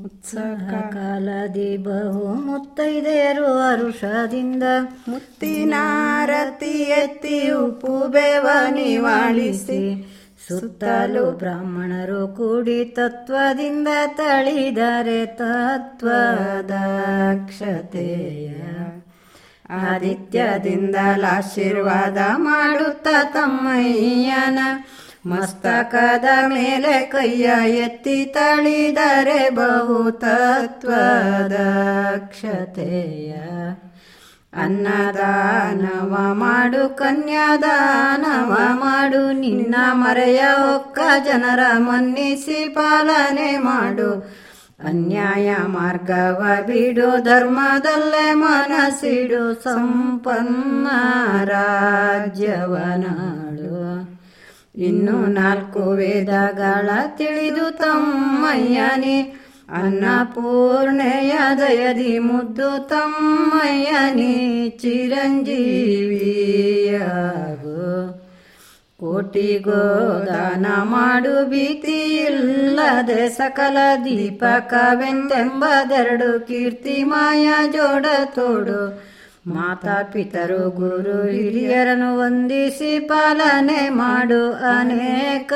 ಉತ್ಸಾಹ ಕಾಲದಿ ಬಹು ಮುತ್ತೈದೆಯರು ಅರುಷದಿಂದ ಮುತ್ತಿನಾರತಿ ಎತ್ತಿ ಉಪ್ಪು ಬೇವ ನಿವಾಳಿಸಿ ಸುತ್ತಲೂ ಬ್ರಾಹ್ಮಣರು ಕೂಡಿ ತತ್ವದಿಂದ ತಳಿದರೆ ತತ್ವದಕ್ಷತೆಯ ಆದಿತ್ಯದಿಂದಲಾಶೀರ್ವಾದ ಮಾಡುತ್ತ ತಮ್ಮಯ್ಯನ ಮಸ್ತಕದ ಮೇಲೆ ಕೈಯ ಎತ್ತಿ ತಳಿದರೆ ಬಹು ತತ್ವದಕ್ಷತೆಯ ಅನ್ನದಾನವ ಮಾಡು ಕನ್ಯಾದಾನವ ಮಾಡು ನಿನ್ನ ಮರೆಯ ಒಕ್ಕ ಜನರ ಮನ್ನಿಸಿ ಪಾಲನೆ ಮಾಡು ಅನ್ಯಾಯ ಮಾರ್ಗವ ಬಿಡು ಧರ್ಮದಲ್ಲೇ ಮನಸ್ಸಿಡು ಸಂಪನ್ನ ರಾಜ್ಯವನಾಡು ಇನ್ನು ನಾಲ್ಕು ವೇದಗಳ ತಿಳಿದು ತಮ್ಮಯ್ಯನಿ ಅನ್ನಪೂರ್ಣೆಯ ದಯದಿ ಮುದ್ದು ತಮ್ಮಯ್ಯನಿ ಚಿರಂಜೀವಿಯಾಗು ಕೋಟಿಗೋದಾನ ಮಾಡು ಭೀತಿ ಇಲ್ಲದೆ ಸಕಲ ದೀಪಕವೆಂತೆಂಬದೆರಡು ಕೀರ್ತಿ ಮಾಯ ಜೋಡ ತೋಡು ಮಾತಾ ಪಿತರು ಗುರು ಹಿರಿಯರನ್ನು ವಂದಿಸಿ ಪಾಲನೆ ಮಾಡು ಅನೇಕ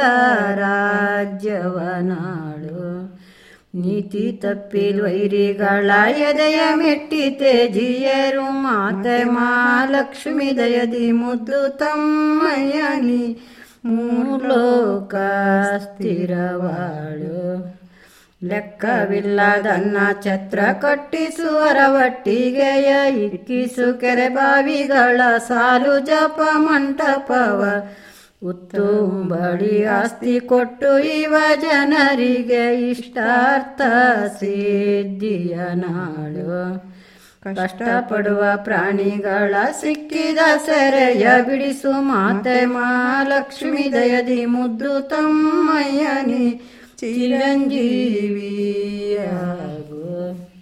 ರಾಜ್ಯವನಾಡು ನೀತಿ ತಪ್ಪಿದ ವೈರಿಗಳ ಎದೆಯ ಮೆಟ್ಟಿ ತೇಜಿಯರು ಮಾತೆ ಮಹಾಲಕ್ಷ್ಮಿ ದಯದಿ ಮುದ್ದು ತಮ್ಮಯ್ಯನಿ ಮೂಲೋಕ ಸ್ಥಿರವಾಳು ಲೆಕ್ಕವಿಲ್ಲದನ್ನ ಛತ್ರ ಕಟ್ಟಿಸುವರ ಒಟ್ಟಿಗೆಯ ಇಕ್ಕಿಸು ಕೆರೆ ಬಾವಿಗಳ ಸಾಲು ಜಪ ಮಂಟಪವ ಉತ್ತುಂಬಡಿ ಆಸ್ತಿ ಕೊಟ್ಟು ಇವ ಜನರಿಗೆ ಇಷ್ಟಾರ್ಥ ಸಿದ್ಧಿಯ ನಾಡು ಕಷ್ಟಪಡುವ ಪ್ರಾಣಿಗಳ ಸಿಕ್ಕಿದ ಸೆರೆಯ ಬಿಡಿಸು ಮಾತೆ ಮಹಾಲಕ್ಷ್ಮಿ ದಯದಿ ಮುದ್ದು ತಮ್ಮಯ್ಯನಿ ಚಿರಂಜೀವಿಯಾಗು